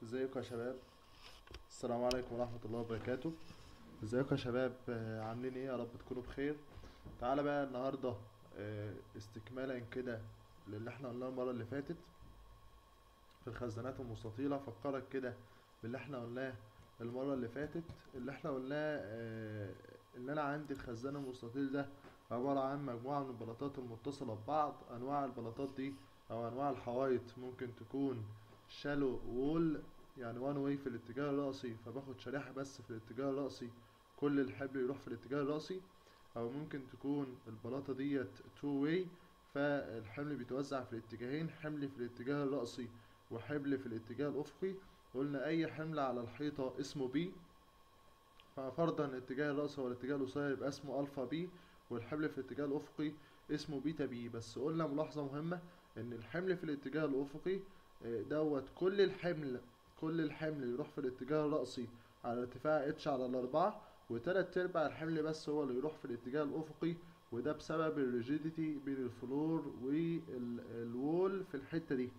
ازيكم يا شباب السلام عليكم ورحمة الله وبركاته ازيكم يا شباب آه، عاملين ايه يا رب تكونوا بخير تعالى بقى النهاردة آه، استكمالا كده للي احنا قلناه المرة اللي فاتت في الخزانات المستطيلة افكرك كده باللي احنا قلناه المرة اللي فاتت اللي احنا قلناه آه، ان انا عندي الخزان المستطيل ده عبارة عن مجموعة من البلاطات المتصلة ببعض انواع البلاطات دي او انواع الحوايط ممكن تكون شالو وول يعني وان واي في الاتجاه الرأسي فباخد شريحة بس في الاتجاه الرأسي كل الحبل يروح في الاتجاه الرأسي او ممكن تكون البلاطة ديت تو واي فالحمل بيتوزع في الاتجاهين حمل في الاتجاه الرأسي وحبل في الاتجاه الأفقي قلنا أي حمل على الحيطة اسمه بي ففرضا الاتجاه الرأسي هو الاتجاه القصير يبقى اسمه ألفا بي والحمل في الاتجاه الأفقي اسمه بيتا بي بس قلنا ملاحظة مهمة إن الحمل في الاتجاه الأفقي آه، دوت كل الحمل كل الحمل يروح في الاتجاه الرأسي على ارتفاع اتش على الأربعة وتلات أرباع الحمل بس هو اللي يروح في الاتجاه الأفقي وده بسبب الريجيديتي بين الفلور والوول في الحتة دي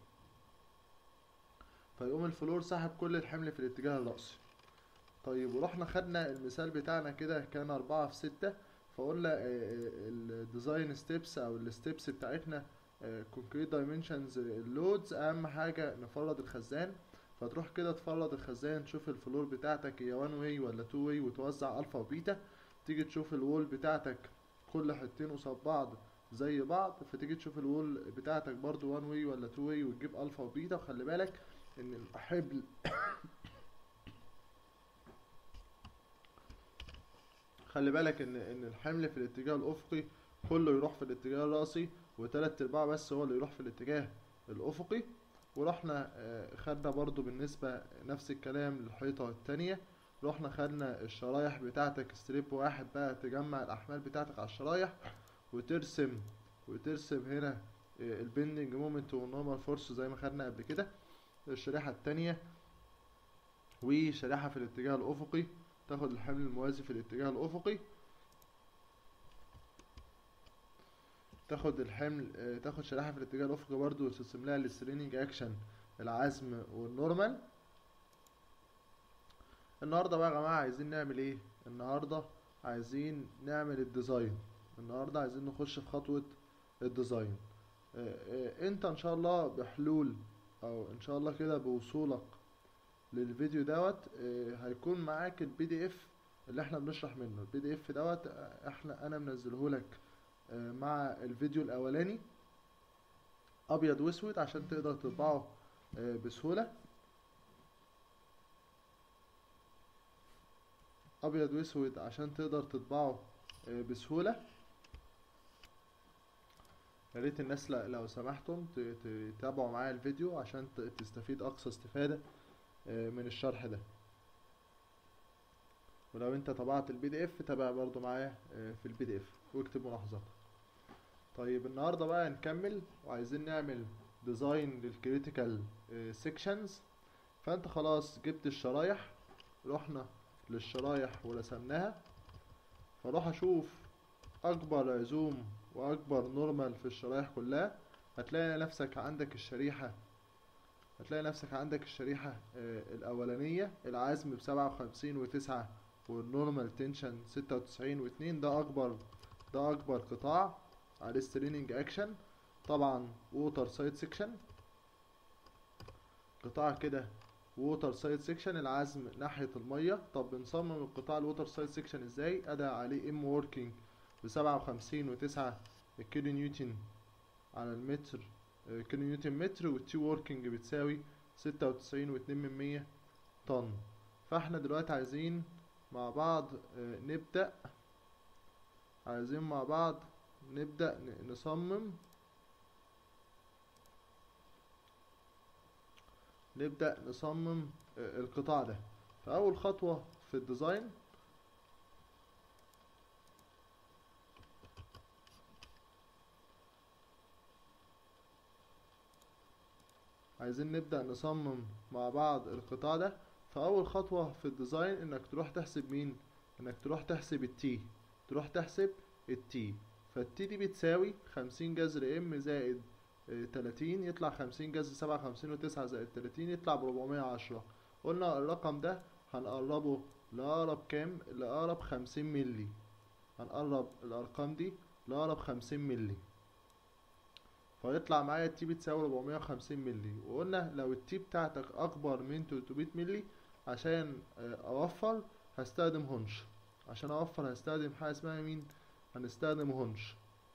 فيقوم الفلور سحب كل الحمل في الاتجاه الرأسي طيب ورحنا خدنا المثال بتاعنا كده كان أربعة في ستة فقلنا الديزاين ستيبس أو الستيبس بتاعتنا كونكريت دايمنشنز اللودز أهم حاجة نفرد الخزان فتروح كده تفرد الخزان تشوف الفلور بتاعتك هي وان واي ولا تو واي وتوزع ألفا وبيتا تيجي تشوف الوول بتاعتك كل حتتين قصاد بعض زي بعض فتيجي تشوف الوول بتاعتك برضو وان واي ولا تو واي وتجيب ألفا وبيتا وخلي بالك إن الحبل خلي بالك ان ان الحمل في الاتجاه الافقي كله يروح في الاتجاه الرأسي وتلات ارباع بس هو اللي يروح في الاتجاه الافقي ورحنا آه، خدنا برضو بالنسبة نفس الكلام للحيطة التانية رحنا خدنا الشرايح بتاعتك ستريب واحد بقى تجمع الأحمال بتاعتك على الشرايح وترسم وترسم هنا البندنج مومنت والنورمال فورس زي ما خدنا قبل كده الشريحة التانية وشريحة في الاتجاه الأفقي تاخد الحمل الموازي في الاتجاه الأفقي تاخد الحمل آه، تاخد شريحة في الاتجاه الأفقي برضو وترسم لها الستريننج أكشن العزم والنورمال النهاردة بقى يا جماعة عايزين نعمل ايه النهاردة عايزين نعمل الديزاين النهاردة عايزين نخش في خطوة الديزاين آه، آه، انت ان شاء الله بحلول او ان شاء الله كده بوصولك للفيديو دوت آه، هيكون معاك البي دي اف اللي احنا بنشرح منه البي دي اف دوت آه، احنا انا منزله لك آه، مع الفيديو الاولاني ابيض واسود عشان تقدر تطبعه آه، بسهولة ابيض واسود عشان تقدر تطبعه آه، بسهولة يا ريت الناس ل- لو سمحتم ت- ت- تتابعوا معايا الفيديو عشان ت- تستفيد اقصى استفادة آه، من الشرح ده ولو انت طبعت البي دي اف تابع برضو معايا آه، في البي دي اف واكتب ملاحظاتك طيب النهارده بقى هنكمل وعايزين نعمل ديزاين للكريتيكال سيكشنز فانت خلاص جبت الشرايح رحنا للشرايح ورسمناها فاروح اشوف اكبر عزوم واكبر نورمال في الشرايح كلها هتلاقي نفسك عندك الشريحة هتلاقي نفسك عندك الشريحة آه، الأولانية العزم بسبعة وخمسين وتسعة والنورمال تنشن ستة وتسعين واتنين ده أكبر ده أكبر قطاع عليه ستريننج أكشن طبعا ووتر سايد سيكشن قطاع كده ووتر سايد سيكشن العزم ناحية المية طب بنصمم القطاع الووتر سايد سيكشن ازاي أدى عليه ام ووركينج بسبعة وخمسين وتسعة كيلو نيوتن على المتر آه، كيلو نيوتن متر والتي ووركينج بتساوي ستة وتسعين واتنين من مية طن فاحنا دلوقتي عايزين مع بعض آه، نبدأ عايزين مع بعض نبدأ ن- نصمم نبدأ نصمم آه، القطاع ده فأول خطوة في الديزاين عايزين نبدأ نصمم مع بعض القطاع ده فأول خطوة في الديزاين إنك تروح تحسب مين؟ إنك تروح تحسب التي تروح تحسب التي فالتي دي بتساوي خمسين جذر ام زائد تلاتين يطلع خمسين جذر سبعة وخمسين وتسعة زائد تلاتين يطلع بربعمية وعشرة قلنا الرقم ده هنقربه لأقرب كام لأقرب خمسين ملي هنقرب الأرقام دي لأقرب خمسين ملي فيطلع معايا التي بتساوي 450 ملي وقلنا لو التي بتاعتك أكبر من 300 ملي عشان آه، أوفر هستخدم هونش عشان أوفر هستخدم حاجة اسمها مين هنستخدم هونش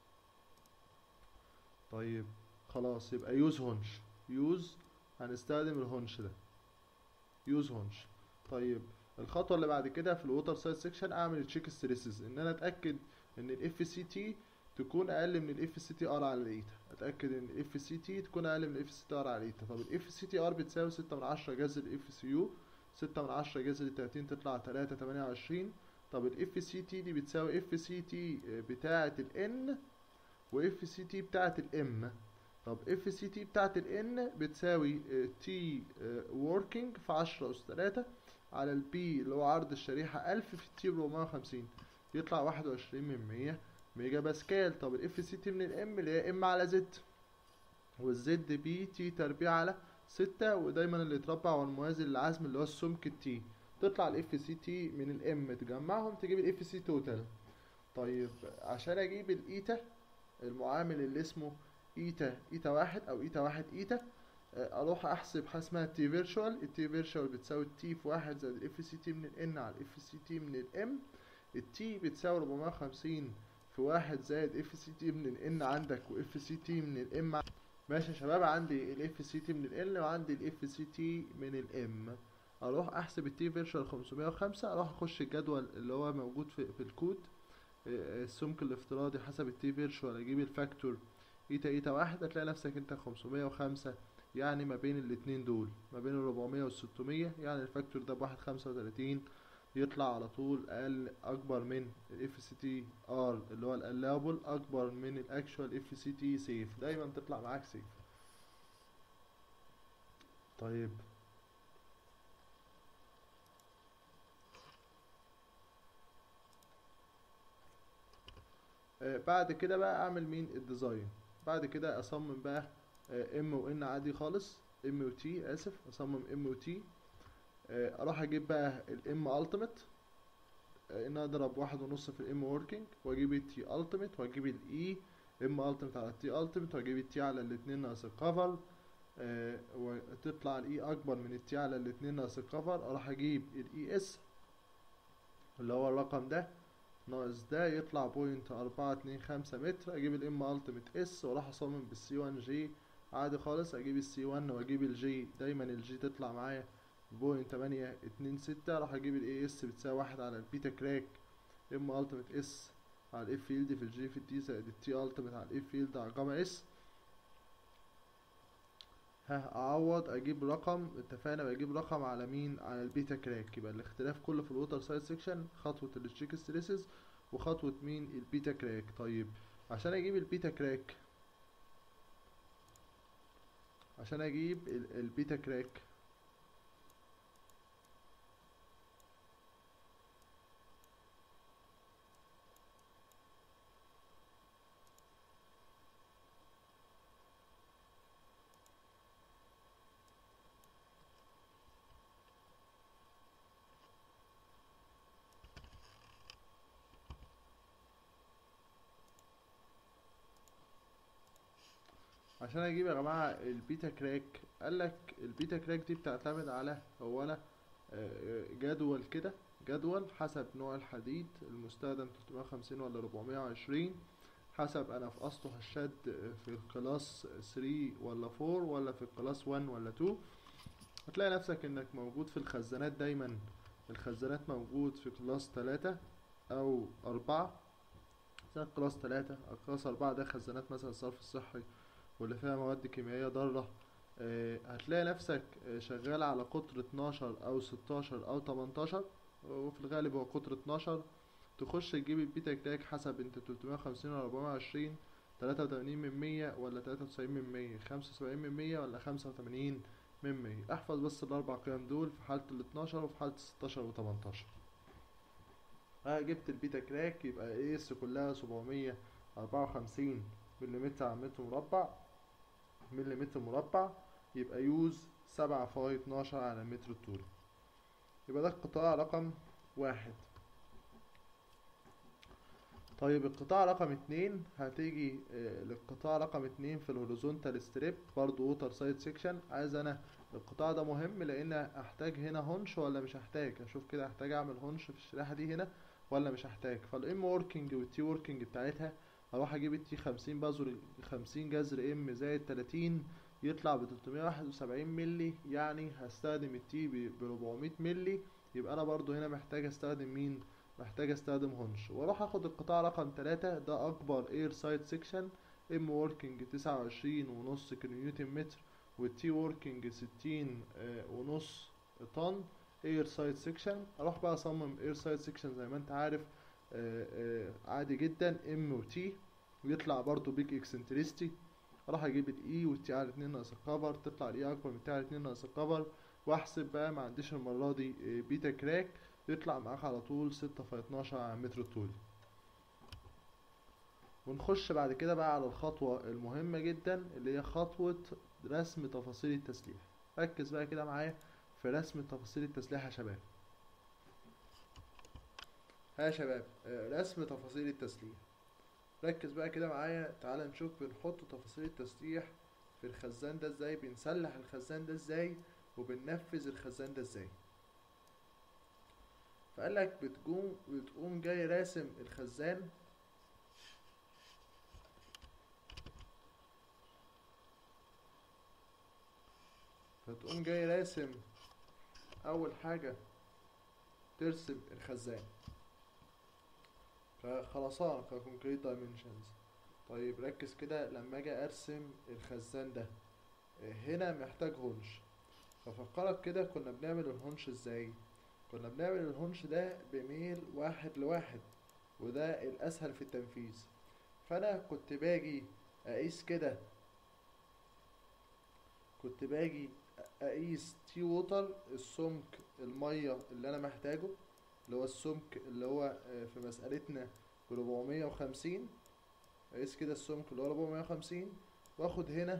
طيب خلاص يبقى يوز هونش يوز هنستخدم الهونش ده يوز هونش طيب الخطوة اللي بعد كده في الووتر سايد سيكشن اعمل تشيك ستريسز ان انا اتأكد ان الاف سي تي تكون اقل من الاف سي تي ار على الايتا اتاكد ان الاف سي تي تكون اقل من الاف سي تي ار على الايتا طب الاف سي تي ار بتساوي ستة من عشرة جذر الاف سي يو ستة من عشرة جذر التلاتين تطلع تلاتة تمانية وعشرين طب الاف سي تي دي بتساوي اف سي تي بتاعة الان واف سي تي بتاعة الام طب اف سي تي بتاعة الان بتساوي تي working في عشرة اس تلاتة على البي اللي هو عرض الشريحة ألف في التي بربعمية وخمسين يطلع واحد وعشرين من مية ميجا باسكال طب الاف سي تي من الام اللي هي ام على زد والزد بي تي تربيع على ستة ودايما اللي يتربع هو الموازي للعزم اللي هو السمك التي تطلع الاف سي تي من الام تجمعهم تجيب الاف سي توتال طيب عشان اجيب الايتا المعامل اللي اسمه ايتا ايتا واحد او ايتا واحد ايتا آه، اروح احسب حاجه اسمها تي فيرشوال التي فيرشوال بتساوي التي في واحد زائد الاف سي تي من الان على الاف سي تي من الام التي بتساوي 450 في واحد زائد اف سي تي من الان عندك واف سي تي من الام ماشي يا شباب عندي الاف سي تي من ال وعندي الاف سي تي من الام اروح احسب التي فيرشوال 505 اروح اخش الجدول اللي هو موجود في, في الكود آه، السمك الافتراضي حسب التي فيرشوال اجيب الفاكتور ايتا ايتا واحد هتلاقي نفسك انت 505 يعني ما بين الاتنين دول ما بين ال 400 وال 600 يعني الفاكتور ده بواحد خمسة وتلاتين يطلع على طول اقل اكبر من الاف سي تي ار اللي هو الالابل اكبر من الاكشوال اف سي تي سيف دايما تطلع معاك سيف طيب آه بعد كده بقى اعمل مين الديزاين بعد كده اصمم بقى ام وان عادي خالص ام وتي اسف اصمم ام وتي اروح اجيب بقى الام التيميت ان اضرب واحد ونص في الام وركينج واجيب التي التيميت واجيب الاي ام التيميت على التي التيميت واجيب التي على الاتنين ناقص الكفر آه، وتطلع الاي اكبر من التي على الاتنين ناقص الكفر اروح اجيب الاي اس اللي هو الرقم ده ناقص ده يطلع بوينت أربعة اتنين خمسة متر اجيب الام التيميت اس واروح اصمم بالسي 1 جي عادي خالص اجيب السي 1 واجيب الجي دايما الجي تطلع معايا بوينت تمانية اتنين ستة راح اجيب الاي اس بتساوي واحد على البيتا كراك ام التيميت اس على الاف فيلد في الجي في التي زائد التي التيميت على الاف فيلد على جاما اس ها اعوض اجيب رقم اتفقنا بجيب رقم على مين على البيتا كراك يبقى الاختلاف كله في الووتر سايد سيكشن خطوة التشيك ستريسز وخطوة مين البيتا كراك طيب عشان اجيب البيتا كراك عشان اجيب ال- البيتا كراك عشان اجيب يا جماعه البيتا كراك قال لك البيتا كراك دي بتعتمد على اولا آه، جدول كده جدول حسب نوع الحديد المستخدم 350 ولا 420 حسب انا في اسطح الشد في الكلاس 3 ولا 4 ولا في الكلاس 1 ولا 2 هتلاقي نفسك انك موجود في الخزانات دايما الخزانات موجود في كلاس 3 او 4 زي كلاس 3 او كلاس 4 ده خزانات مثلا الصرف الصحي واللي فيها مواد كيميائية ضارة آه، هتلاقي نفسك آه، شغال على قطر 12 أو 16 أو 18 وفي الغالب هو قطر 12 تخش تجيب البيتا كراك حسب انت 350 ولا 420 83 من 100 ولا 93 من 100 75 من 100 ولا 85 من 100 احفظ بس الأربع قيم دول في حالة ال 12 وفي حالة 16 و 18 اه جبت البيتا كراك يبقى ايه اس كلها 754 مليمتر على متر مربع مليمتر مربع يبقى يوز سبعة فاي اتناشر على المتر الطولي يبقى ده القطاع رقم واحد طيب القطاع رقم اتنين هتيجي آه، للقطاع رقم اتنين في الهوريزونتال ستريب برضو ووتر سايد سيكشن عايز انا القطاع ده مهم لان احتاج هنا هونش ولا مش هحتاج اشوف كده احتاج اعمل هونش في الشريحة دي هنا ولا مش هحتاج فالام وركينج والتي وركينج بتاعتها اروح اجيب التي خمسين بذر خمسين جذر ام زائد تلاتين يطلع بتلتمية واحد وسبعين ملي يعني هستخدم التي بربعمية ملي يبقى انا برضو هنا محتاج استخدم مين محتاج استخدم هونش واروح اخد القطاع رقم تلاتة ده اكبر اير سايد سيكشن ام وركينج تسعة وعشرين ونص كيلو نيوتن متر والتي وركينج ستين آه، ونص طن اير سايد سيكشن اروح بقى اصمم اير سايد سيكشن زي ما انت عارف آه، آه، عادي جدا ام وتي ويطلع برضو بيج اكسنتريستي اروح اجيب الاي والتي على اتنين ناقص الكفر تطلع الاي اكبر من التي على اتنين ناقص الكفر واحسب بقى ما عنديش المرة دي آه، بيتا كراك يطلع معاك على طول ستة في اتناشر على المتر الطولي ونخش بعد كده بقى على الخطوة المهمة جدا اللي هي خطوة رسم تفاصيل التسليح ركز بقى كده معايا في رسم تفاصيل التسليح يا شباب ها يا شباب آه، رسم تفاصيل التسليح ركز بقى كده معايا تعالى نشوف بنحط تفاصيل التسليح في الخزان ده ازاي بنسلح الخزان ده ازاي وبننفذ الخزان ده ازاي فقال لك بتقوم بتقوم جاي راسم الخزان فتقوم جاي راسم اول حاجة ترسم الخزان كخرسانة ككونكريت دايمنشنز طيب ركز كده لما اجي ارسم الخزان ده آه، هنا محتاج هونش ففكرك كده كنا بنعمل الهونش ازاي كنا بنعمل الهونش ده بميل واحد لواحد وده الاسهل في التنفيذ فانا كنت باجي اقيس كده كنت باجي اقيس تي ووتر السمك المية اللي انا محتاجه اللي هو السمك اللي هو آه، في مسألتنا بربعمية وخمسين اقيس كده السمك اللي هو ربعمية وخمسين واخد هنا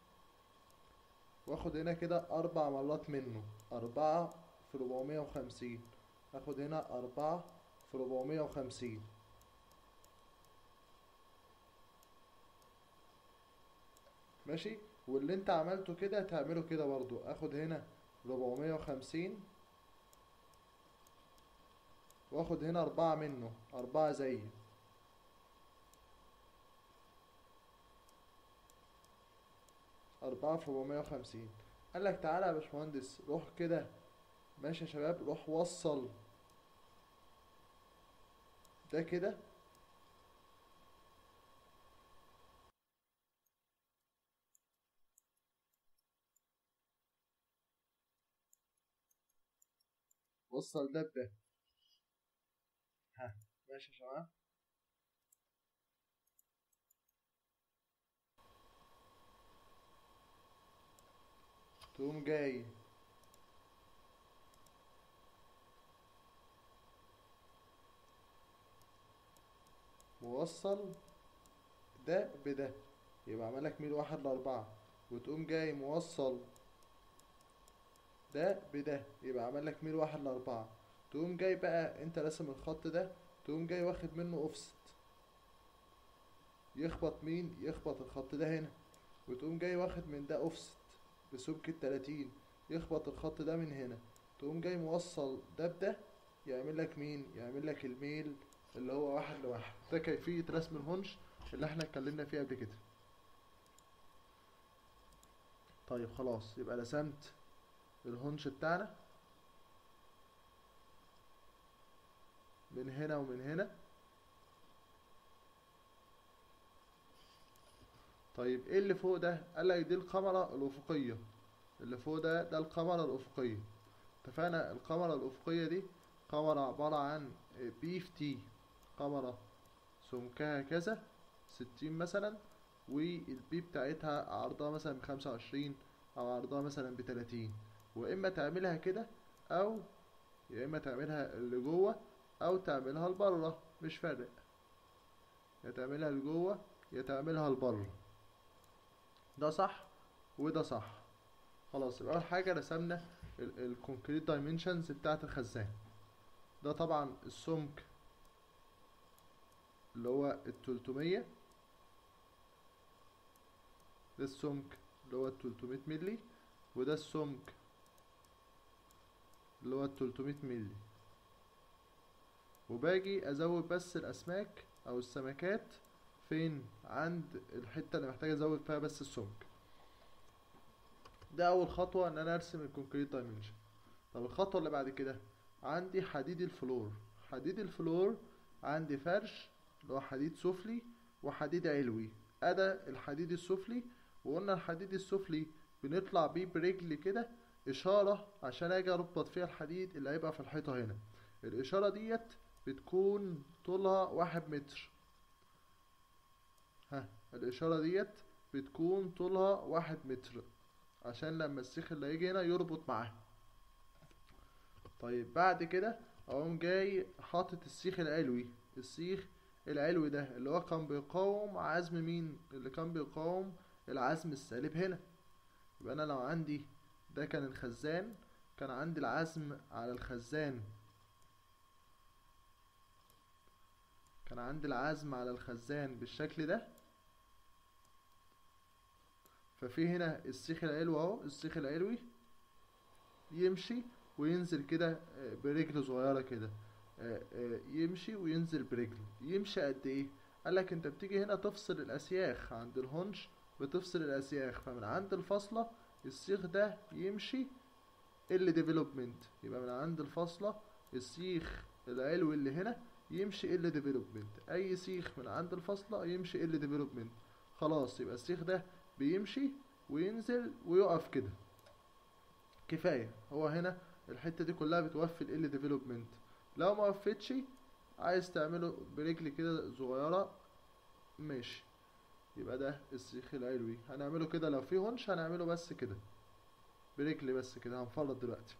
واخد هنا كده اربع مرات منه اربعة في ربعمية وخمسين اخد هنا اربعة في ربعمية وخمسين ماشي واللي انت عملته كده تعمله كده برضو اخد هنا ربعمية وخمسين واخد هنا اربعة منه اربعة زي اربعة في ربعمية وخمسين قالك تعالى يا باشمهندس روح كده ماشي يا شباب روح وصل ده كده وصل ده بده ها ماشي يا شباب تقوم جاي موصل ده بده يبقى عملك ميل واحد لأربعة وتقوم جاي موصل ده بده يبقى عمل لك ميل واحد لأربعة تقوم جاي بقى انت راسم الخط ده تقوم جاي واخد منه اوفست يخبط مين يخبط الخط ده هنا وتقوم جاي واخد من ده اوفست بسمك التلاتين يخبط الخط ده من هنا تقوم جاي موصل ده بده يعمل لك مين يعمل لك الميل اللي هو واحد لواحد ده كيفية رسم الهونش اللي احنا اتكلمنا فيه قبل كده طيب خلاص يبقى رسمت الهونش بتاعنا من هنا ومن هنا طيب ايه اللي فوق ده قال لك دي الكاميرا الافقيه اللي فوق ده ده الكاميرا الافقيه اتفقنا الكاميرا الافقيه دي كاميرا عباره عن بي في تي كاميرا سمكها كذا ستين مثلا والبي بتاعتها عرضها مثلا بخمسة وعشرين او عرضها مثلا بتلاتين واما تعملها كده او يا اما تعملها اللي جوه او تعملها لبره مش فارق يا تعملها لجوه يا تعملها لبره ده صح وده صح خلاص يبقى اول حاجه رسمنا الكونكريت دايمنشنز بتاعه الخزان ده طبعا السمك اللي هو ال 300 ده السمك اللي هو ال 300 مللي وده السمك اللي هو ال 300 مللي وباجي ازود بس الاسماك او السمكات فين عند الحته اللي محتاج ازود فيها بس السمك ده اول خطوه ان انا ارسم الكونكريت دايمنشن طب الخطوه اللي بعد كده عندي حديد الفلور حديد الفلور عندي فرش اللي هو حديد سفلي وحديد علوي ادا الحديد السفلي وقلنا الحديد السفلي بنطلع بيه برجل كده اشاره عشان اجي اربط فيها الحديد اللي هيبقى في الحيطه هنا الاشاره ديت بتكون طولها واحد متر ها الاشاره ديت بتكون طولها واحد متر عشان لما السيخ اللي هيجي هنا يربط معاه طيب بعد كده اقوم جاي حاطط السيخ العلوي السيخ العلوي ده اللي هو كان بيقاوم عزم مين اللي كان بيقاوم العزم السالب هنا يبقى انا لو عندي ده كان الخزان كان عندي العزم على الخزان كان عندي العزم على الخزان بالشكل ده ففي هنا السيخ العلوي اهو السيخ العلوي يمشي وينزل كده برجل صغيرة كده يمشي وينزل برجل يمشي قد ايه قالك انت بتيجي هنا تفصل الاسياخ عند الهونش بتفصل الاسياخ فمن عند الفاصلة السيخ ده يمشي ال ديفلوبمنت يبقى من عند الفاصلة السيخ العلوي اللي هنا يمشي ال ديفلوبمنت اي سيخ من عند الفاصلة يمشي ال ديفلوبمنت خلاص يبقى السيخ ده بيمشي وينزل ويقف كده كفاية هو هنا الحتة دي كلها بتوفي ال ديفلوبمنت لو ما وفتش عايز تعمله برجل كده صغيرة ماشي يبقى ده السيخ العلوي هنعمله كده لو في هونش هنعمله بس كده برجل بس كده هنفرط دلوقتي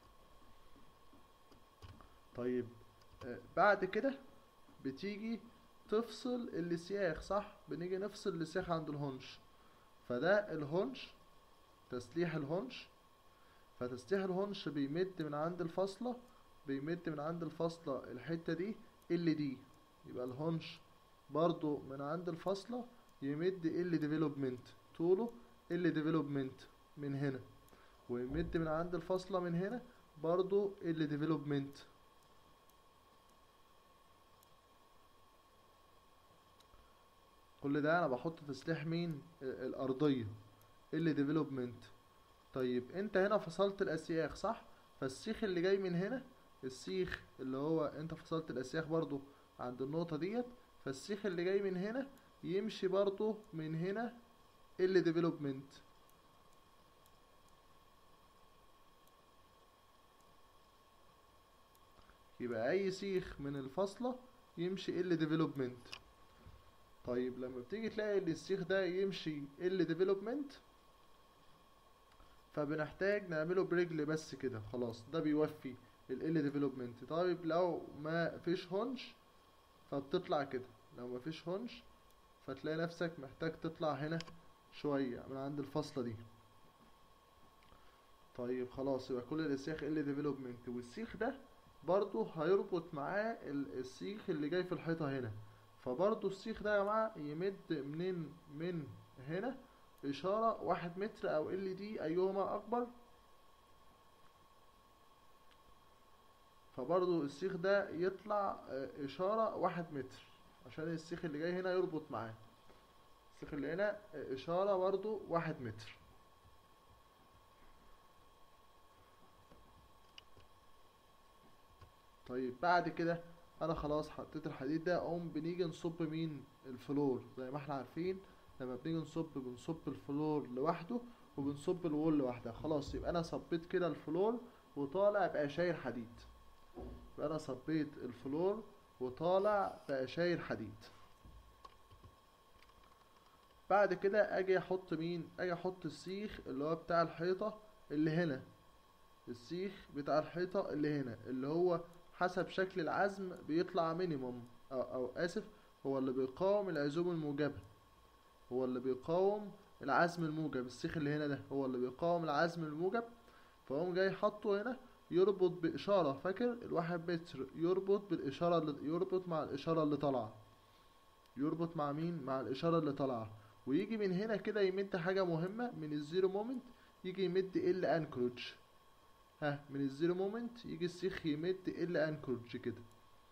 طيب آه بعد كده بتيجي تفصل السياخ صح بنيجي نفصل السياخ عند الهونش فده الهونش تسليح الهونش فتسليح الهونش بيمد من عند الفاصلة بيمد من عند الفاصلة الحتة دي ال دي يبقى الهونش برضو من عند الفاصلة يمد ال ديفلوبمنت طوله ال ديفلوبمنت من هنا ويمد من عند الفاصلة من هنا برضو ال ديفلوبمنت كل ده انا بحط تسليح مين الارضيه ال ديفلوبمنت طيب انت هنا فصلت الاسياخ صح فالسيخ اللي جاي من هنا السيخ اللي هو انت فصلت الاسياخ برضو عند النقطه ديت فالسيخ اللي جاي من هنا يمشي برضو من هنا ال ديفلوبمنت يبقى اي سيخ من الفاصله يمشي ال ديفلوبمنت طيب لما بتيجي تلاقي ان السيخ ده يمشي ال ديفلوبمنت فبنحتاج نعمله برجل بس كده خلاص ده بيوفي ال ديفلوبمنت طيب لو ما فيش هونش فبتطلع كده لو ما فيش هونش فتلاقي نفسك محتاج تطلع هنا شوية من عند الفاصلة دي طيب خلاص يبقى كل السيخ ال ديفلوبمنت والسيخ ده برضو هيربط معاه السيخ اللي جاي في الحيطة هنا فبرضو السيخ ده يا جماعة يمد منين من هنا إشارة واحد متر أو ال دي أيهما أكبر فبرضو السيخ ده يطلع إشارة واحد متر عشان السيخ اللي جاي هنا يربط معاه السيخ اللي هنا إشارة برضو واحد متر طيب بعد كده انا خلاص حطيت الحديد ده اقوم بنيجي نصب مين الفلور زي ما احنا عارفين لما بنيجي نصب بنصب الفلور لوحده وبنصب الوول لوحدها خلاص يبقى انا صبيت كده الفلور وطالع بقى شايل حديد يبقى انا صبيت الفلور وطالع بقى شايل حديد بعد كده اجي احط مين اجي احط السيخ اللي هو بتاع الحيطة اللي هنا السيخ بتاع الحيطة اللي هنا اللي هو حسب شكل العزم بيطلع مينيموم أو, أو آسف هو اللي بيقاوم العزوم الموجبة هو اللي بيقاوم العزم الموجب السيخ اللي هنا ده هو اللي بيقاوم العزم الموجب فقوم جاي حاطه هنا يربط بإشارة فاكر الواحد متر يربط بالإشارة اللي يربط مع الإشارة اللي طالعة يربط مع مين مع الإشارة اللي طالعة ويجي من هنا كده يمد حاجة مهمة من الزيرو مومنت يجي يمد ال انكروج ها من الزيرو مومنت يجي السيخ يمد ال انكروج كده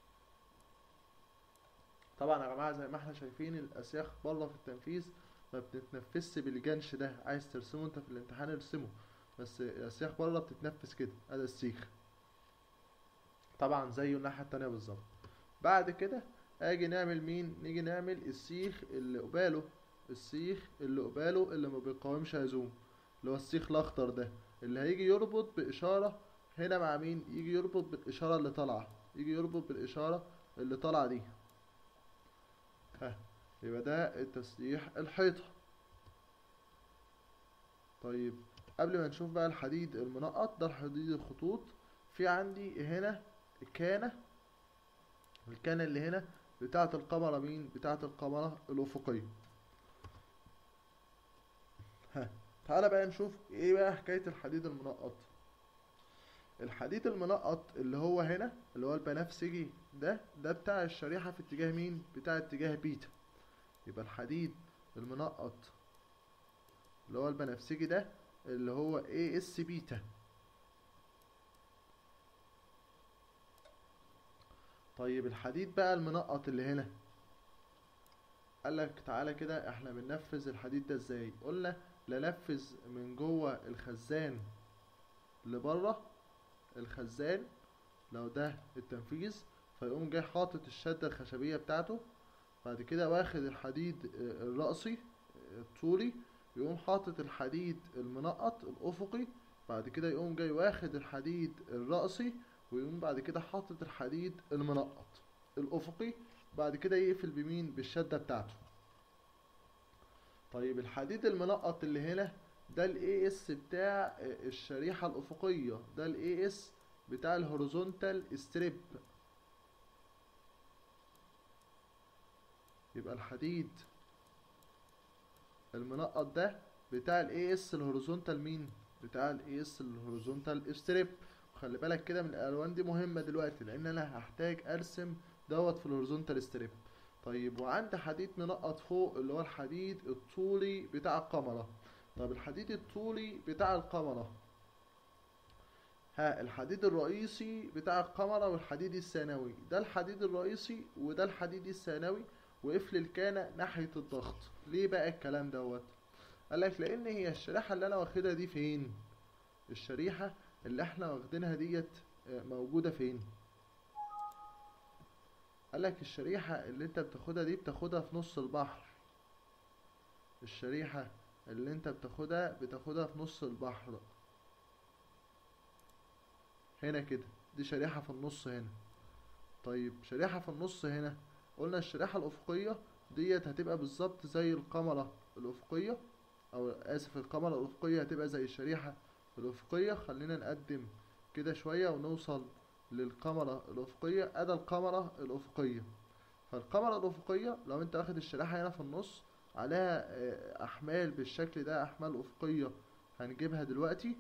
طبعا يا جماعة زي ما احنا شايفين الأسياخ بره في التنفيذ ما بتتنفسش بالجنش ده عايز ترسمه انت في الامتحان ارسمه بس الأسياخ بره بتتنفس كده ادي السيخ طبعا زيه الناحية التانية بالظبط بعد كده اجي نعمل مين نيجي نعمل السيخ اللي قباله السيخ اللي قباله اللي ما بيقاومش هزوم اللي هو السيخ الاخضر ده اللي هيجي يربط باشاره هنا مع مين يجي يربط بالاشاره اللي طالعه يجي يربط بالاشاره اللي طالعه دي ها يبقى ده التسليح الحيطه طيب قبل ما نشوف بقى الحديد المنقط ده الحديد الخطوط في عندي هنا الكانه الكانه اللي هنا بتاعه القمره مين بتاعه القمره الافقيه ها تعالى بقى نشوف ايه بقى حكاية الحديد المنقط الحديد المنقط اللي هو هنا اللي هو البنفسجي ده ده بتاع الشريحة في اتجاه مين بتاع اتجاه بيتا يبقى الحديد المنقط اللي هو البنفسجي ده اللي هو اي اس بيتا طيب الحديد بقى المنقط اللي هنا قالك تعالى كده احنا بننفذ الحديد ده ازاي قلنا لا نفذ من جوه الخزان لبره الخزان لو ده التنفيذ فيقوم جاي حاطط الشدة الخشبية بتاعته بعد كده واخد الحديد الرأسي الطولي يقوم حاطط الحديد المنقط الأفقي بعد كده يقوم جاي واخد الحديد الرأسي ويقوم بعد كده حاطط الحديد المنقط الأفقي بعد كده يقفل بمين بالشدة بتاعته طيب الحديد المنقط اللي هنا ده الاي اس بتاع الشريحة الأفقية ده الاي اس بتاع الهوريزونتال ستريب يبقى الحديد المنقط ده بتاع الاي اس الهوريزونتال مين بتاع الاي اس الهوريزونتال ستريب وخلي بالك كده من الالوان دي مهمة دلوقتي لان انا هحتاج ارسم دوت في الهوريزونتال ستريب طيب وعندي حديد منقط فوق اللي هو الحديد الطولي بتاع القمرة طب الحديد الطولي بتاع القمرة ها الحديد الرئيسي بتاع القمرة والحديد الثانوي ده الحديد الرئيسي وده الحديد الثانوي وقفل الكانة ناحية الضغط ليه بقى الكلام دوت قالك لان هي الشريحة اللي انا واخدها دي فين الشريحة اللي احنا واخدينها ديت موجودة فين قالك الشريحة اللي انت بتاخدها دي بتاخدها في نص البحر الشريحة اللي انت بتاخدها بتاخدها في نص البحر هنا كده دي شريحة في النص هنا طيب شريحة في النص هنا قلنا الشريحة الأفقية ديت هتبقى بالظبط زي القمرة الأفقية أو آسف القمرة الأفقية هتبقى زي الشريحة الأفقية خلينا نقدم كده شوية ونوصل للقمرة الأفقية أدا القمرة الأفقية فالقمرة الأفقية لو أنت واخد الشريحة هنا في النص عليها أحمال بالشكل ده أحمال أفقية هنجيبها دلوقتي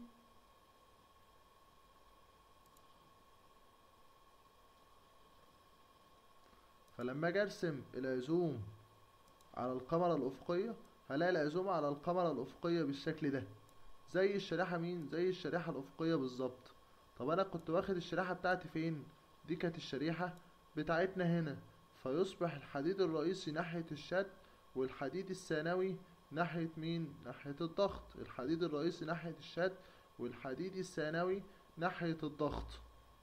فلما أجي أرسم العزوم على القمرة الأفقية هلاقي العزوم على القمرة الأفقية بالشكل ده زي الشريحة مين؟ زي الشريحة الأفقية بالظبط طب انا كنت واخد الشريحة بتاعتي فين دي كانت الشريحة بتاعتنا هنا فيصبح الحديد الرئيسي ناحية الشد والحديد الثانوي ناحية مين ناحية الضغط الحديد الرئيسي ناحية الشد والحديد الثانوي ناحية الضغط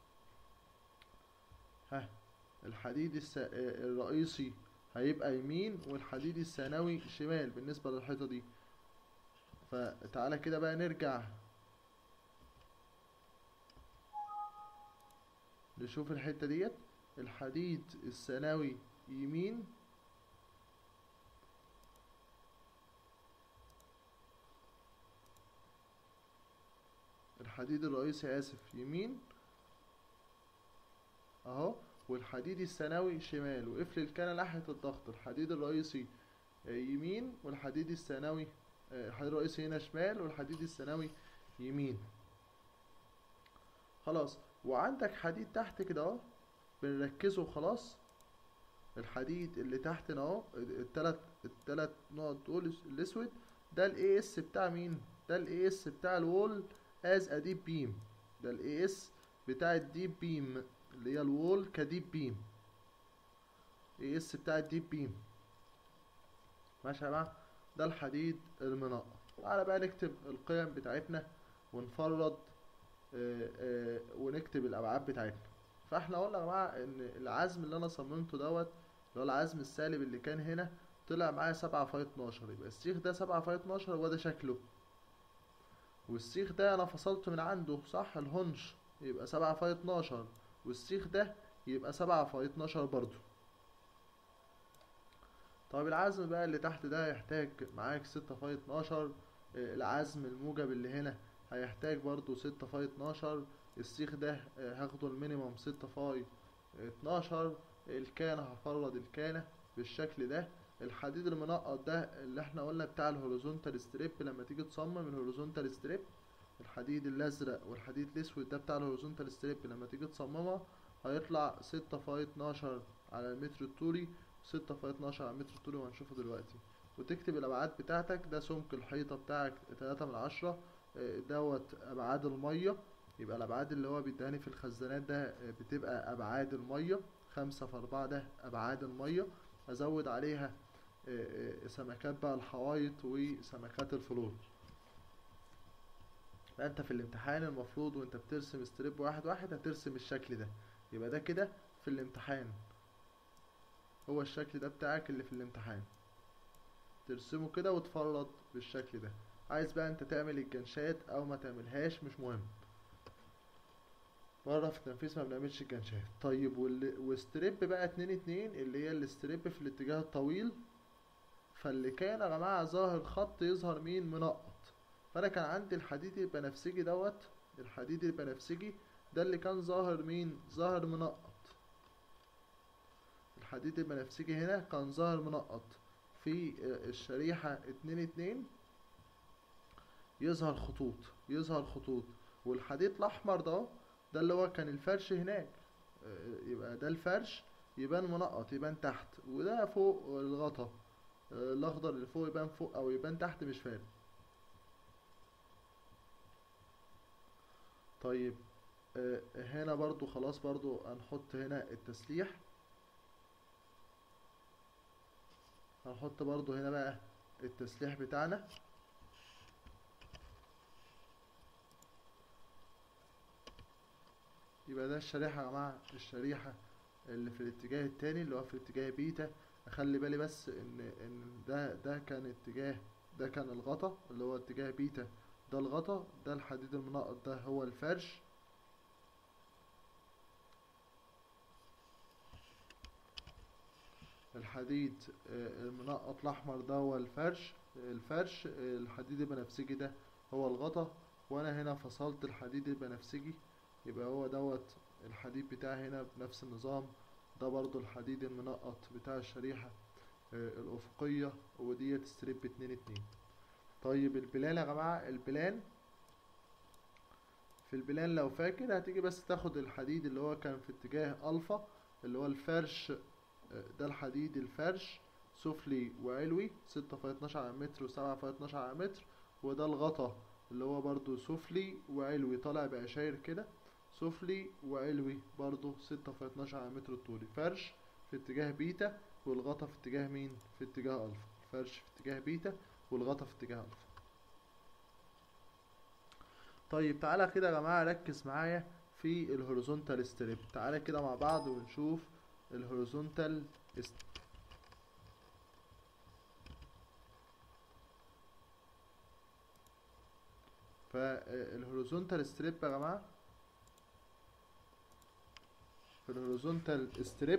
ها الحديد الس... الرئيسي هيبقى يمين والحديد الثانوي شمال بالنسبة للحيطة دي فتعالى كده بقى نرجع نشوف الحتة ديت الحديد الثانوي يمين الحديد الرئيسي آسف يمين اهو والحديد الثانوي شمال وقفل الكنة ناحية الضغط الحديد الرئيسي يمين والحديد الثانوي آه، الحديد الرئيسي هنا شمال والحديد الثانوي يمين خلاص وعندك حديد تحت كده اهو بنركزه خلاص الحديد اللي تحتنا اهو التلات التلات نقط دول الاسود ده الاي اس بتاع مين ده الاي اس بتاع الوول از ا ديب بيم ده الاي اس بتاع الديب بيم اللي هي الوول كديب بيم اي اس بتاع الديب بيم ماشي يا جماعه ده الحديد المنقط تعالى بقى نكتب القيم بتاعتنا ونفرض آه، آه، ونكتب الابعاد بتاعتنا فاحنا قلنا يا جماعه ان العزم اللي انا صممته دوت اللي هو العزم السالب اللي كان هنا طلع معايا سبعة في اتناشر يبقى السيخ ده سبعة في اتناشر وده شكله والسيخ ده انا فصلته من عنده صح الهنش يبقى سبعة في اتناشر والسيخ ده يبقى سبعة في اتناشر برضو طيب العزم بقى اللي تحت ده هيحتاج معاك ستة في اتناشر آه، العزم الموجب اللي هنا هيحتاج برضو ستة في اتناشر السيخ ده آه، هاخده المينيموم ستة في اتناشر الكانة هفرد الكانة بالشكل ده الحديد المنقط ده اللي احنا قلنا بتاع الهوريزونتال ستريب لما تيجي تصمم الهوريزونتال ستريب الحديد الازرق والحديد الاسود ده بتاع الهوريزونتال ستريب لما تيجي تصممها هيطلع ستة في اتناشر على المتر الطولي ستة في اتناشر على المتر الطولي وهنشوفه دلوقتي وتكتب الابعاد بتاعتك ده سمك الحيطة بتاعك تلاتة من عشرة اه، دوت ابعاد المية يبقى الابعاد اللي هو بيداني في الخزانات ده اه، بتبقى ابعاد المية خمسة في أربعة ده أبعاد المية أزود عليها اه، اه، سمكات بقى الحوايط وسمكات الفلور بقى انت في الامتحان المفروض وانت بترسم ستريب واحد واحد هترسم الشكل ده يبقى ده كده في الامتحان هو الشكل ده بتاعك اللي في الامتحان ترسمه كده وتفرد بالشكل ده عايز بقى انت تعمل الجنشات او ما تعملهاش مش مهم مرة في التنفيذ ما بنعملش الجنشات طيب وال... وستريب بقى اتنين اتنين اللي هي الستريب في الاتجاه الطويل فاللي كان يا جماعة ظاهر خط يظهر مين منقط فانا كان عندي الحديد البنفسجي دوت الحديد البنفسجي ده اللي كان ظاهر مين ظاهر منقط الحديد البنفسجي هنا كان ظاهر منقط في الشريحة اتنين اتنين يظهر خطوط يظهر خطوط والحديد الأحمر ده ده اللي هو كان الفرش هناك آه، يبقى ده الفرش يبان منقط يبان تحت وده فوق الغطا آه، الأخضر اللي فوق يبان فوق أو يبان تحت مش فارق طيب آه، هنا برضو خلاص برضو هنحط هنا التسليح هنحط برضو هنا بقى التسليح بتاعنا يبقى ده الشريحة يا جماعة الشريحة اللي في الاتجاه التاني اللي هو في اتجاه بيتا اخلي بالي بس ان ان ده ده كان اتجاه ده كان الغطا اللي هو اتجاه بيتا ده الغطا ده الحديد المنقط ده هو الفرش الحديد آه، المنقط الاحمر ده هو الفرش الفرش آه، الحديد البنفسجي ده هو الغطا وانا هنا فصلت الحديد البنفسجي يبقى هو دوت الحديد بتاعي هنا بنفس النظام ده برضو الحديد المنقط بتاع الشريحة آه، الأفقية وديت ستريب اتنين اتنين طيب البلان يا جماعة البلان في البلان لو فاكر هتيجي بس تاخد الحديد اللي هو كان في اتجاه ألفا اللي هو الفرش آه، ده الحديد الفرش سفلي وعلوي ستة في اتناشر على متر وسبعة في اتناشر على متر وده الغطا اللي هو برضو سفلي وعلوي طالع بعشاير كده سفلي وعلوي برضو ستة في اتناشر على متر الطولي فرش في اتجاه بيتا والغطا في اتجاه مين في اتجاه ألفا الفرش في اتجاه بيتا والغطا في اتجاه ألفا طيب تعالى كده يا جماعة ركز معايا في الهوريزونتال ستريب تعالى كده مع بعض ونشوف الهوريزونتال فالهوريزونتال ستريب يا جماعة في الهوريزونتال ستريب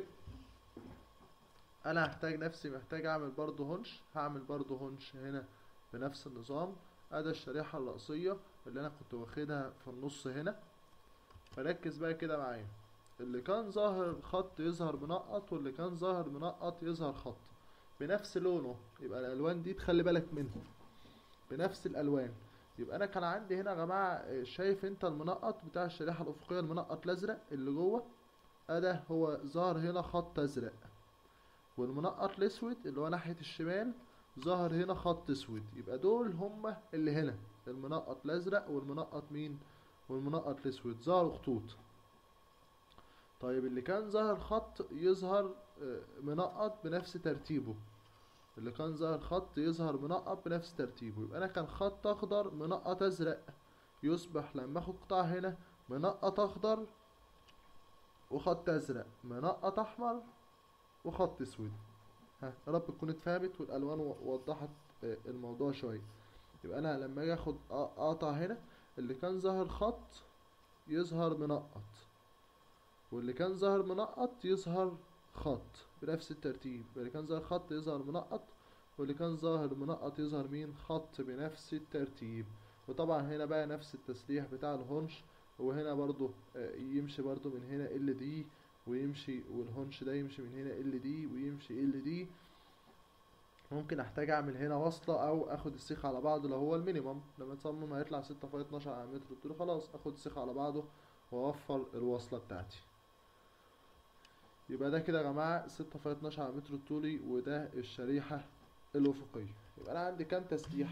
انا هحتاج نفسي محتاج اعمل برضو هونش هعمل برضو هونش هنا بنفس النظام ادي الشريحة الرئيسية اللي انا كنت واخدها في النص هنا فركز بقى كده معايا اللي كان ظاهر خط يظهر منقط واللي كان ظاهر منقط يظهر خط بنفس لونه يبقى الالوان دي تخلي بالك منهم بنفس الالوان يبقى انا كان عندي هنا يا جماعه آه، شايف انت المنقط بتاع الشريحه الافقيه المنقط الازرق اللي جوه اده هو ظهر هنا خط ازرق والمنقط الاسود اللي هو ناحيه الشمال ظهر هنا خط اسود يبقى دول هما اللي هنا المنقط الازرق والمنقط مين والمنقط الاسود ظهروا خطوط طيب اللي كان ظهر خط يظهر آه، منقط بنفس ترتيبه اللي كان ظهر خط يظهر منقط بنفس ترتيبه يبقى انا كان خط اخضر منقط ازرق يصبح لما اخد قطعة هنا منقط اخضر وخط ازرق منقط احمر وخط اسود ها يا رب تكون اتفهمت والالوان و- وضحت آه، الموضوع شويه يبقى انا لما اجي اخد أ- اقطع هنا اللي كان ظاهر خط يظهر منقط واللي كان ظاهر منقط يظهر خط بنفس الترتيب اللي كان ظاهر خط يظهر منقط واللي كان ظاهر منقط يظهر مين خط بنفس الترتيب وطبعا هنا بقى نفس التسليح بتاع الهونش وهنا برضو آه، يمشي برضو من هنا ال دي ويمشي والهونش ده يمشي من هنا ال دي ويمشي ال دي ممكن احتاج اعمل هنا وصلة او اخد السيخ على بعضه لو هو المينيمم لما تصمم هيطلع ستة في اتناشر على متر قلت له خلاص اخد السيخ على بعضه واوفر الوصلة بتاعتي يبقى ده كده يا جماعة ستة في اتناشر على متر الطولي وده الشريحة الأفقية يبقى أنا عندي كام تسليح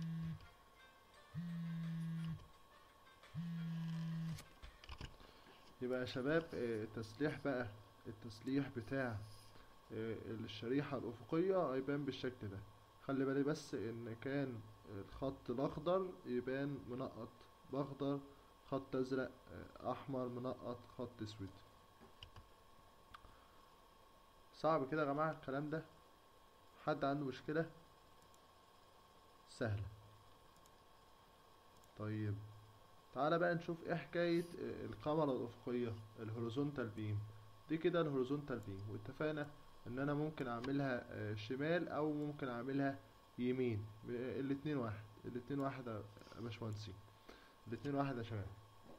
يبقى يا شباب آه، التسليح بقى التسليح بتاع آه، الشريحة الأفقية هيبان بالشكل ده خلي بالي بس إن كان الخط الأخضر يبان منقط بأخضر خط أزرق آه، أحمر منقط خط أسود صعب كده يا جماعة الكلام ده حد عنده مشكلة سهلة طيب تعالى بقى نشوف ايه حكاية آه، الكاميرا الأفقية الهوريزونتال بيم دي كده الهوريزونتال بيم واتفقنا ان انا ممكن اعملها آه، شمال او ممكن اعملها يمين ب- الاتنين واحد الاتنين واحد يا باشمهندسين الاتنين واحد يا شباب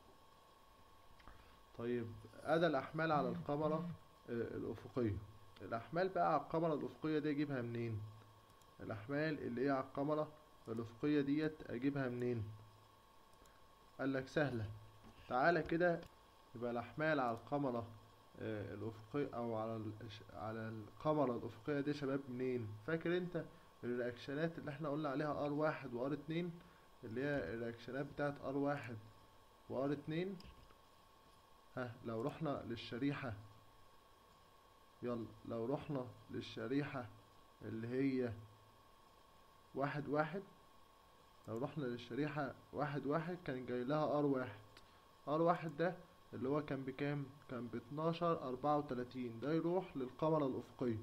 طيب ادى الاحمال على الكاميرا آه، الافقية الاحمال بقى على الكاميرا الافقية دي اجيبها منين الاحمال اللي هي على الكاميرا الافقية ديت اجيبها منين قال لك سهلة تعالى كده يبقى الأحمال على القمرة آه، الأفقية أو على الش- على القمرة الأفقية دي يا شباب منين؟ فاكر أنت الرياكشنات اللي احنا قلنا عليها ار واحد وار اتنين اللي هي الرياكشنات بتاعت ار واحد وار اتنين ها لو رحنا للشريحة يلا لو رحنا للشريحة اللي هي واحد واحد لو رحنا للشريحة واحد واحد كان جاي لها ار واحد ار واحد ده اللي هو كان بكام كان باتناشر اربعة وتلاتين ده يروح للقمرة الأفقية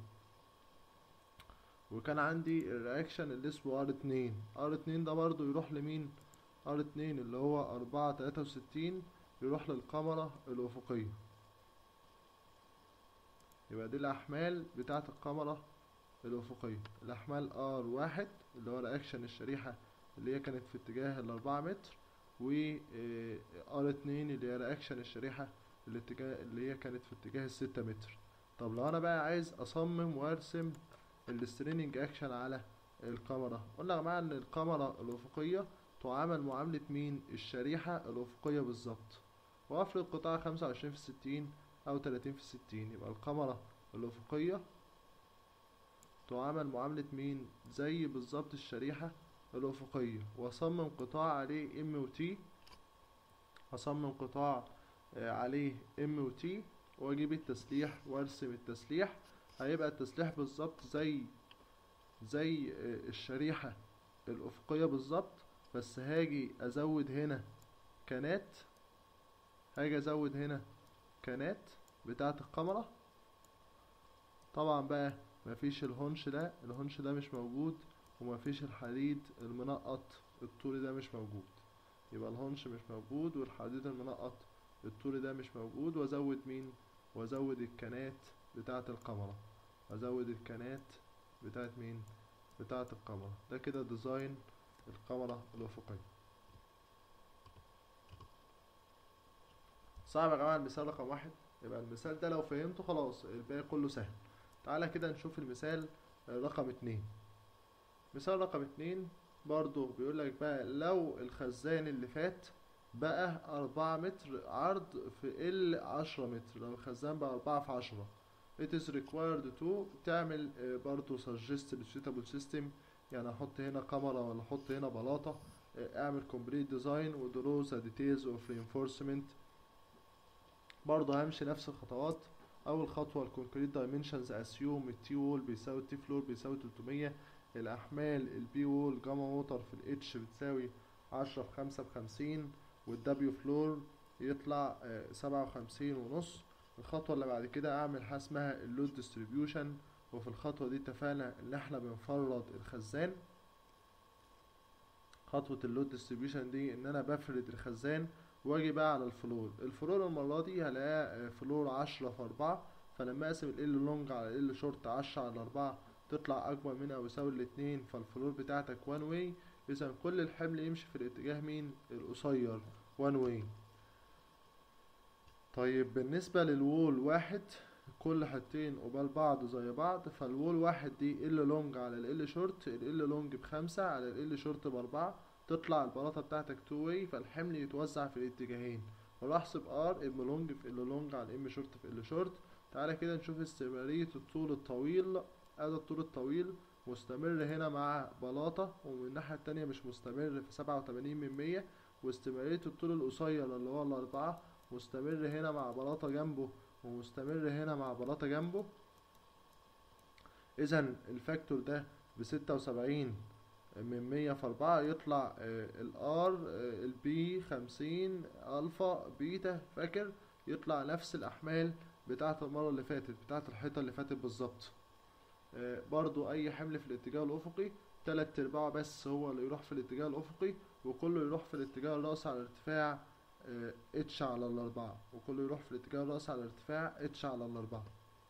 وكان عندي الرياكشن اللي اسمه ار اتنين ار اتنين ده برضو يروح لمين ار اتنين اللي هو اربعة تلاتة وستين يروح للقمرة الأفقية يبقى دي الأحمال بتاعة القمرة الأفقية الأحمال ار واحد اللي هو رياكشن الشريحة اللي هي كانت في اتجاه الأربعة متر و ار اتنين اللي هي رياكشن الشريحة الاتجاه اللي هي كانت في اتجاه الستة متر طب لو انا بقى عايز اصمم وارسم الستريننج اكشن على الكاميرا قلنا يا جماعة ان الكاميرا الافقية تعامل معاملة مين الشريحة الافقية بالظبط وافرض قطاع خمسة وعشرين في الستين او تلاتين في الستين يبقى الكاميرا الافقية تعامل معاملة مين زي بالظبط الشريحة الأفقية وأصمم قطاع عليه ام وتي أصمم قطاع آه، عليه ام وتي وأجيب التسليح وأرسم التسليح هيبقى التسليح بالظبط زي زي آه، الشريحة الأفقية بالظبط بس هاجي أزود هنا كانات هاجي أزود هنا كانات بتاعة الكاميرا طبعا بقى مفيش الهونش ده الهونش ده مش موجود ومفيش الحديد المنقط الطولي ده مش موجود يبقى الهونش مش موجود والحديد المنقط الطولي ده مش موجود وازود مين وازود الكنات بتاعة الكاميرا ازود الكنات بتاعة مين بتاعة الكاميرا ده كده ديزاين الكاميرا الأفقية صعب يا جماعة المثال رقم واحد يبقى المثال ده لو فهمته خلاص الباقي كله سهل تعالى كده نشوف المثال رقم اتنين مثال رقم اتنين برضو بيقول لك بقى لو الخزان اللي فات بقى أربعة متر عرض في ال عشرة متر لو الخزان بقى أربعة في عشرة it is required to تعمل آه، برضو suggest suitable system يعني احط هنا كاميرا ولا احط هنا بلاطة آه، اعمل complete design و draw the details of reinforcement برضه همشي نفس الخطوات اول خطوة الكونكريت دايمنشنز اسيوم التي وول بيساوي التي فلور بيساوي 300 الاحمال البي وول جاما ووتر في الاتش بتساوي 10 في 5 بخمسين والدبليو فلور يطلع سبعة وخمسين ونص الخطوة اللي بعد كده اعمل حاجة اسمها اللود ديستريبيوشن وفي الخطوة دي اتفقنا ان احنا بنفرد الخزان خطوة اللود ديستريبيوشن دي ان انا بفرد الخزان واجي بقى على الفلور الفلور المرة دي هلاقيها آه، فلور عشرة في أربعة فلما اقسم ال لونج على ال شورت عشرة على أربعة تطلع أكبر من أو يساوي الاتنين فالفلور بتاعتك وان واي إذا كل الحمل يمشي في الاتجاه مين القصير وان واي طيب بالنسبة للوول واحد كل حتتين قبال بعض زي بعض فالوول واحد دي ال لونج على ال شورت ال لونج بخمسة على ال شورت بأربعة تطلع البلاطة بتاعتك تو واي فالحمل يتوزع في الاتجاهين واروح احسب ار ام لونج في ال لونج على ام شورت في ال شورت تعالى كده نشوف استمرارية الطول الطويل ادي الطول الطويل مستمر هنا مع بلاطة ومن الناحية التانية مش مستمر في سبعة وتمانين من مية واستمرارية الطول القصير اللي هو الأربعة مستمر هنا مع بلاطة جنبه ومستمر هنا مع بلاطة جنبه إذا الفاكتور ده بستة وسبعين من مية في أربعة يطلع الار البي خمسين ألفا بيتا فاكر يطلع نفس الأحمال بتاعة المرة اللي فاتت بتاعة الحيطة اللي فاتت بالظبط آه، برضو أي حمل في الاتجاه الأفقي تلات أرباعه بس هو اللي يروح في الاتجاه الأفقي وكله يروح في الاتجاه الرأسي على ارتفاع اتش على الأربعة وكله يروح في الاتجاه الرأسي على ارتفاع اتش على الأربعة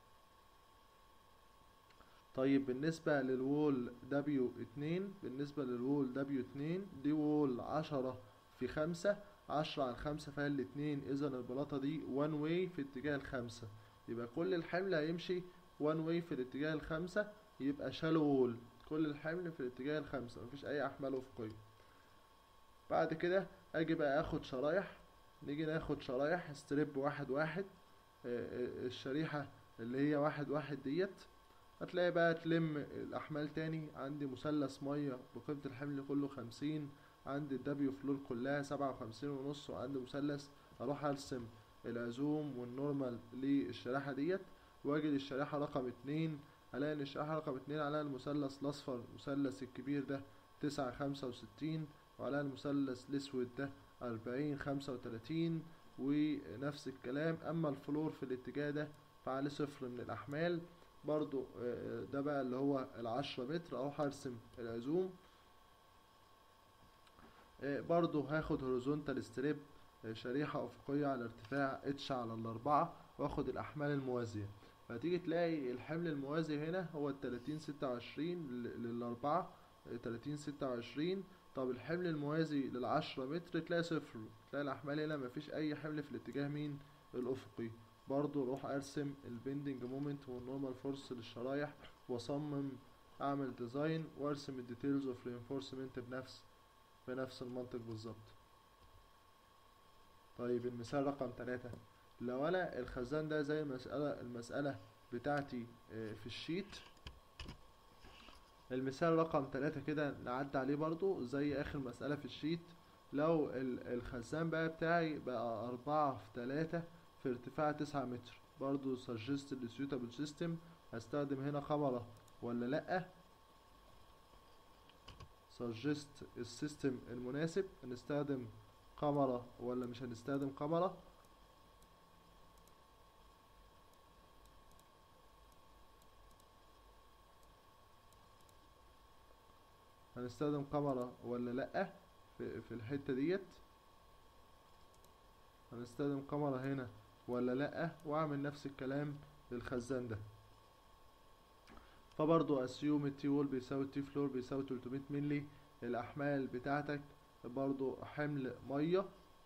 طيب بالنسبة للوول دبليو اتنين بالنسبة للوول دبليو اتنين دي وول عشرة في خمسة عشرة على خمسة فيها الاتنين إذا البلاطة دي وان واي في اتجاه الخمسة يبقى كل الحمل هيمشي وان واي في الاتجاه الخمسة يبقى شالو وول كل الحمل في الاتجاه الخمسة مفيش أي أحمال أفقية بعد كده أجي بقى آخد شرايح نيجي ناخد شرايح ستريب واحد واحد آه، آه، الشريحة اللي هي واحد واحد ديت هتلاقي بقى تلم الأحمال تاني عندي مثلث مية بقيمة الحمل كله خمسين عندي الدبليو فلور كلها سبعة وخمسين ونص وعندي مثلث أروح أرسم العزوم والنورمال للشريحة ديت وأجي للشريحة رقم اتنين ألاقي إن الشريحة رقم اتنين عليها المثلث الأصفر المثلث الكبير ده تسعة خمسة وستين وعليها المثلث الأسود ده أربعين خمسة وتلاتين ونفس الكلام أما الفلور في الاتجاه ده فعليه صفر من الأحمال برضو آه، ده بقى اللي هو العشرة متر اروح ارسم العزوم آه، برضو هاخد هوريزونتال ستريب شريحة أفقية على ارتفاع اتش على الأربعة واخد الأحمال الموازية فتيجي تلاقي الحمل الموازي هنا هو التلاتين ستة وعشرين للأربعة تلاتين ستة وعشرين طب الحمل الموازي للعشرة متر تلاقي صفر تلاقي الأحمال هنا مفيش أي حمل في الاتجاه مين الأفقي برضو اروح ارسم البندنج مومنت والنورمال فورس للشرايح واصمم اعمل ديزاين وارسم الديتيلز اوف reinforcement بنفس بنفس المنطق بالظبط طيب المثال رقم ثلاثة لو انا الخزان ده زي المسألة المسألة بتاعتي آه، في الشيت المثال رقم ثلاثة كده نعدي عليه برضو زي اخر مسألة في الشيت لو ال- الخزان بقى بتاعي بقى أربعة في تلاتة في ارتفاع تسعة متر برضو suggest the suitable system هستخدم هنا كاميرا ولا لأ suggest السيستم المناسب هنستخدم كاميرا ولا مش هنستخدم كاميرا هنستخدم كاميرا ولا لأ في, في الحتة ديت هنستخدم كاميرا هنا ولا لأ واعمل نفس الكلام للخزان ده فبرضو اسيوم التي وول بيساوي التي فلور بيساوي 300 ملي الاحمال بتاعتك برضو حمل مية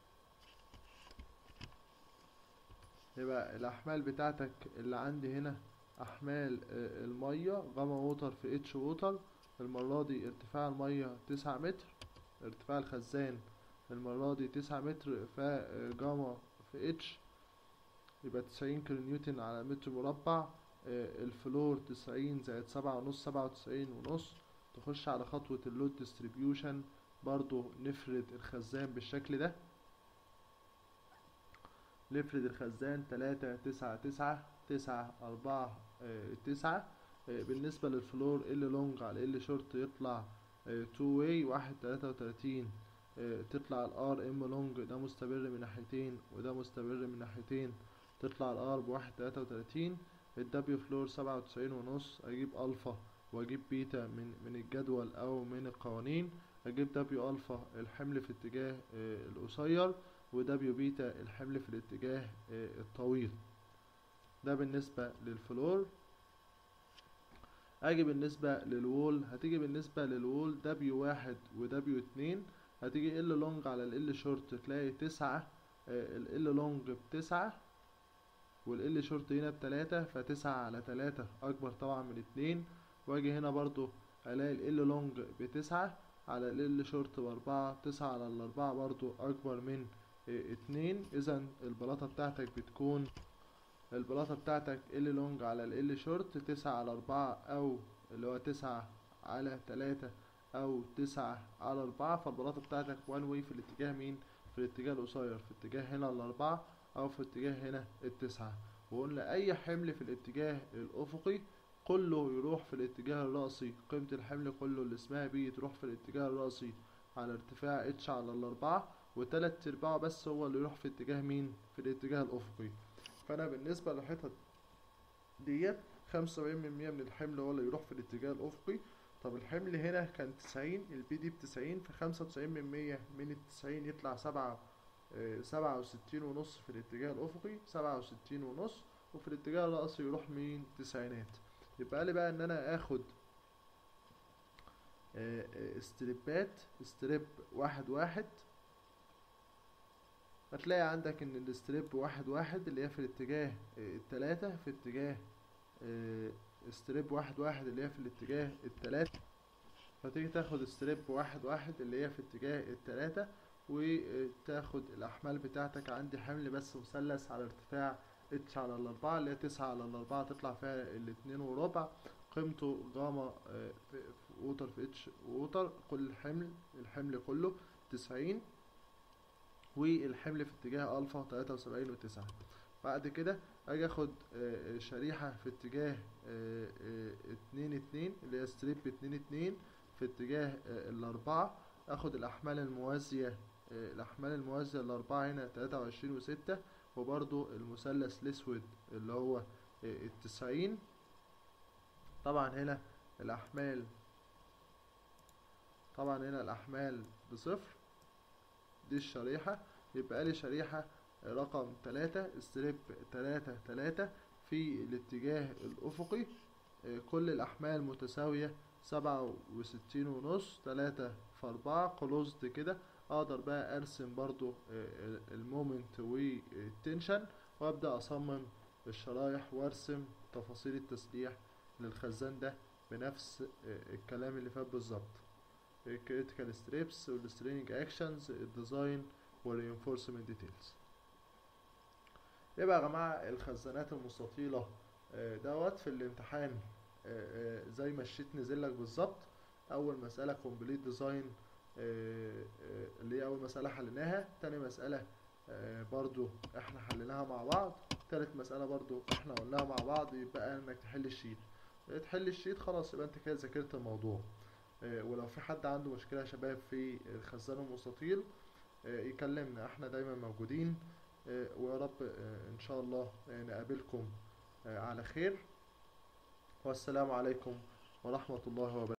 يبقى الاحمال بتاعتك اللي عندي هنا احمال آه، المية غاما ووتر في اتش ووتر المرة دي ارتفاع المية تسعة متر ارتفاع الخزان المرة دي تسعة متر فجاما في اتش يبقى تسعين كيلو نيوتن على متر مربع آه، الفلور تسعين زائد سبعة ونص سبعة وتسعين ونص تخش على خطوة اللود ديستريبيوشن برضو نفرد الخزان بالشكل ده نفرد الخزان تلاتة تسعة تسعة تسعة أربعة آه، تسعة آه، بالنسبة للفلور ال لونج على ال شورت يطلع تو واي واحد تلاتة وتلاتين آه، تطلع الار ام لونج ده مستمر من ناحيتين وده مستمر من ناحيتين تطلع الار بواحد تلاتة وتلاتين الدبليو فلور سبعة وتسعين ونص اجيب الفا واجيب بيتا من من الجدول او من القوانين اجيب دبليو الفا الحمل في اتجاه آه، القصير ودبليو بيتا الحمل في الاتجاه آه، الطويل ده بالنسبة للفلور اجي بالنسبة للوول هتيجي بالنسبة للوول دبليو واحد ودبليو اتنين هتيجي ال لونج على ال شورت تلاقي تسعة ال لونج بتسعة والال شورت هنا بتلاتة فتسعة على تلاتة اكبر طبعا من اتنين واجي هنا برضو الاقي ال لونج بتسعة على ال شورت باربعة تسعة على الاربعة برضو اكبر من اه، اتنين اذا البلاطة بتاعتك بتكون البلاطة بتاعتك ال لونج على ال شورت تسعة على اربعة او اللي هو تسعة على تلاتة او تسعة على اربعة فالبلاطة بتاعتك وان واي في الاتجاه مين في الاتجاه القصير في اتجاه هنا الاربعة او في اتجاه هنا التسعة وقلنا اي حمل في الاتجاه الافقي كله يروح في الاتجاه الرأسي قيمة الحمل كله اللي اسمها بي تروح في الاتجاه الرأسي على ارتفاع اتش على الاربعة وتلات ارباعه بس هو اللي يروح في اتجاه مين في الاتجاه الافقي فانا بالنسبة للحتت ديت خمسة وسبعين من مية من الحمل هو اللي يروح في الاتجاه الافقي طب الحمل هنا كان تسعين البي دي بتسعين فخمسة وتسعين من مية من التسعين يطلع سبعة آه، سبعة وستين ونص في الاتجاه الأفقي سبعة وستين ونص وفي الاتجاه الرأسي يروح مين تسعينات يبقى لي بقى إن أنا آخد آه، آه، استريبات استريب واحد واحد هتلاقي عندك إن الاستريب واحد واحد اللي هي في الاتجاه آه، التلاتة في اتجاه آه، استريب واحد واحد اللي هي في الاتجاه التلاتة فتيجي تاخد استريب واحد واحد اللي هي في اتجاه التلاتة وتاخد الأحمال بتاعتك عندي حمل بس مثلث على ارتفاع اتش على الأربعة اللي هي تسعة على الأربعة تطلع فيها الاتنين وربع قيمته جاما آه، في في ووتر في اتش ووتر كل حمل الحمل كله تسعين والحمل في اتجاه ألفا تلاتة وسبعين وتسعة بعد كده أجي أخد آه، آه، شريحة في اتجاه آه، آه، اتنين اتنين اللي هي ستريب اتنين اتنين في اتجاه آه، الأربعة اخد الاحمال الموازية آه، الاحمال الموازية الاربعة هنا تلاتة وعشرين وستة وبرضو المثلث الاسود اللي هو آه، التسعين طبعا هنا الاحمال طبعا هنا الاحمال بصفر دي الشريحة يبقى لي شريحة رقم تلاتة ستريب تلاتة تلاتة في الاتجاه الافقي آه، كل الاحمال متساوية سبعة وستين ونص تلاتة في أربعة كلوزد كده أقدر بقى أرسم برضو آه، المومنت والتنشن وأبدأ أصمم الشرايح وأرسم تفاصيل التسليح للخزان ده بنفس آه، الكلام اللي فات بالظبط الكريتيكال ستريبس والسترينج اكشنز الديزاين والرينفورسمنت ديتيلز يبقى يا جماعة الخزانات المستطيلة آه، دوت في الامتحان آه، آه، زي ما الشيت نزل لك بالظبط اول مسألة كومبليت ديزاين اللي هي اول مسألة حليناها تاني مسألة آه، برضو احنا حليناها مع بعض تالت مسألة برضو احنا قلناها مع بعض يبقى انك تحل الشيت تحل الشيت خلاص يبقى انت كده ذاكرت الموضوع آه، ولو في حد عنده مشكلة يا شباب في الخزان المستطيل آه، يكلمنا احنا دايما موجودين آه، ويا رب آه، ان شاء الله آه، نقابلكم آه، على خير والسلام عليكم ورحمة الله وبركاته